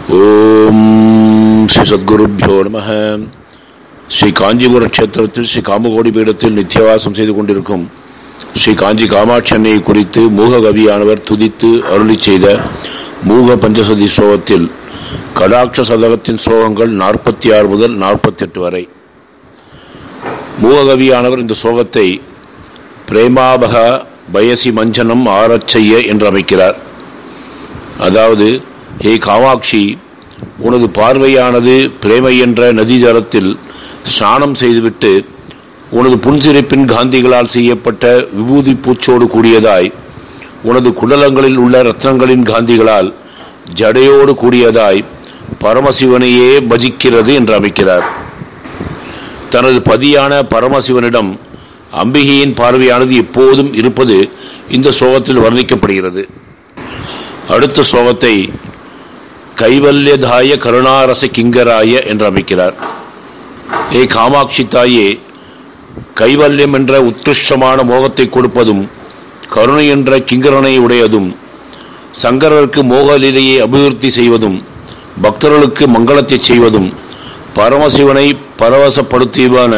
ஓம் ஸ்ரீ சத்குருப்பியோ நம ஸ்ரீ காஞ்சிபுரம் கஷேத்திரத்தில் ஸ்ரீ காமகோடி பீடத்தில் நித்தியவாசம் செய்து கொண்டிருக்கும் ஸ்ரீ காஞ்சி காமாட்சி அன்னையை குறித்து மூக கவியானவர் துதித்து அருளி செய்த மூக பஞ்சசதி ஸ்லோகத்தில் கடாட்ச சதகத்தின் ஸ்லோகங்கள் நாற்பத்தி ஆறு முதல் நாற்பத்தெட்டு வரை மூககவியானவர் இந்த ஸ்லோகத்தை பிரேமாபக பயசி மஞ்சனம் ஆரச்செய்ய என்று அமைக்கிறார் அதாவது ஹே காமாட்சி உனது பார்வையானது பிரேமை என்ற நதி ஜலத்தில் ஸ்நானம் செய்துவிட்டு உனது புன்சிரிப்பின் காந்திகளால் செய்யப்பட்ட விபூதி பூச்சோடு கூடியதாய் உனது குடலங்களில் உள்ள ரத்னங்களின் காந்திகளால் ஜடையோடு கூடியதாய் பரமசிவனையே பஜிக்கிறது என்று அமைக்கிறார் தனது பதியான பரமசிவனிடம் அம்பிகையின் பார்வையானது எப்போதும் இருப்பது இந்த ஸ்லோகத்தில் வர்ணிக்கப்படுகிறது அடுத்த ஸ்லோகத்தை கைவல்யதாய கருணாரச கிங்கராய என்று அமைக்கிறார் ஏ காமாட்சி தாயே கைவல்யம் என்ற உத்கிருஷ்டமான மோகத்தை கொடுப்பதும் கருணை என்ற கிங்கரனை உடையதும் சங்கரருக்கு மோகலீலையை அபிவிருத்தி செய்வதும் பக்தர்களுக்கு மங்களத்தை செய்வதும் பரமசிவனை பரவசப்படுத்தியவான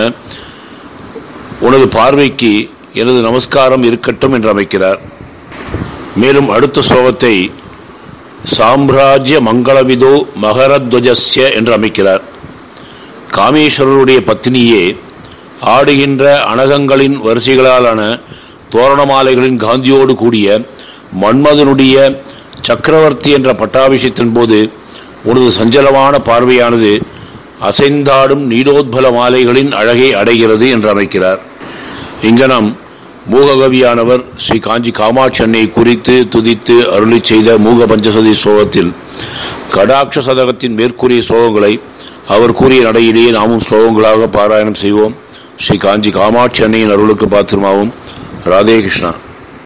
உனது பார்வைக்கு எனது நமஸ்காரம் இருக்கட்டும் என்று அமைக்கிறார் மேலும் அடுத்த ஸ்லோகத்தை சாம்ராஜ்ய மங்களவிதோ மகரத்வஜஸ்ய என்று அமைக்கிறார் காமேஸ்வரருடைய பத்தினியே ஆடுகின்ற அனகங்களின் வரிசைகளாலான தோரணமாலைகளின் காந்தியோடு கூடிய மன்மதனுடைய சக்கரவர்த்தி என்ற பட்டாபிஷத்தின் போது உனது சஞ்சலமான பார்வையானது அசைந்தாடும் நீடோத்பல மாலைகளின் அழகை அடைகிறது என்று அமைக்கிறார் இங்கனம் மூககவியானவர் ஸ்ரீ காஞ்சி காமாட்சி அன்னை குறித்து துதித்து அருளி செய்த மூக பஞ்சசதி ஸ்லோகத்தில் கடாட்ச சதகத்தின் மேற்கூறிய ஸ்லோகங்களை அவர் கூறிய நடையிலேயே நாமும் ஸ்லோகங்களாக பாராயணம் செய்வோம் ஸ்ரீ காஞ்சி காமாட்சி அன்னையின் அருளுக்கு பாத்திரமாவும் ராதே கிருஷ்ணா